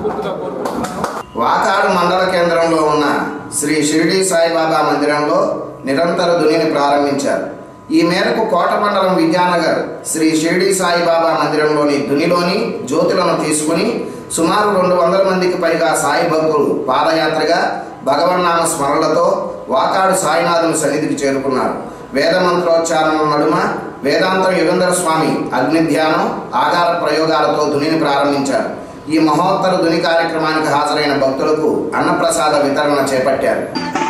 మనస్ఫూర్తిగా కోరుకుంటున్నాను వాకాడు మండల కేంద్రంలో ఉన్న శ్రీ షిరిడి సాయిబాబా మందిరంలో నిరంతర దునిని ప్రారంభించారు ఈ మేరకు కోట మండలం విద్యానగర్ శ్రీ షిరిడి సాయిబాబా మందిరంలోని దునిలోని జ్యోతులను తీసుకుని సుమారు రెండు వందల మందికి పైగా సాయి భక్తులు పాదయాత్రగా భగవన్నామ స్మరణలతో వాకాడు సాయినాథుని సన్నిధికి చేరుకున్నారు వేద మంత్రోచ్చారణల నడుమ వేదాంతం యుగంధర స్వామి అగ్ని ధ్యానం ఆగార ప్రయోగాలతో దునిని ప్రారంభించారు ఈ మహోత్తర దుని కార్యక్రమానికి హాజరైన భక్తులకు అన్నప్రసాద వితరణ చేపట్టారు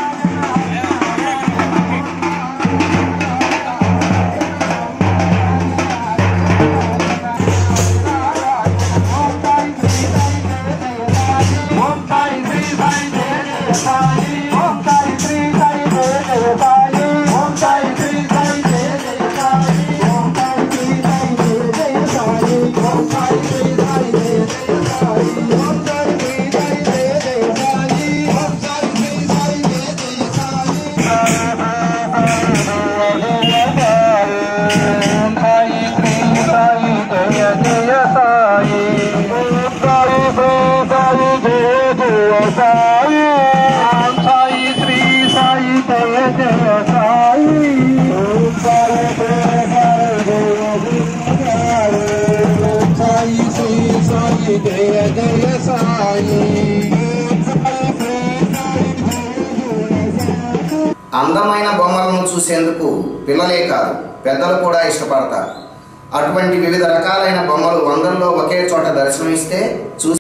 జయ జయ సాయి అందమైన బొమ్మలను చూసేందుకు పిల్లలే కాదు పెద్దలు కూడా ఇష్టపడతారు అటువంటి వివిధ రకాలైన బొమ్మలు వందల్లో ఒకే చోట దర్శనమిస్తే చూసి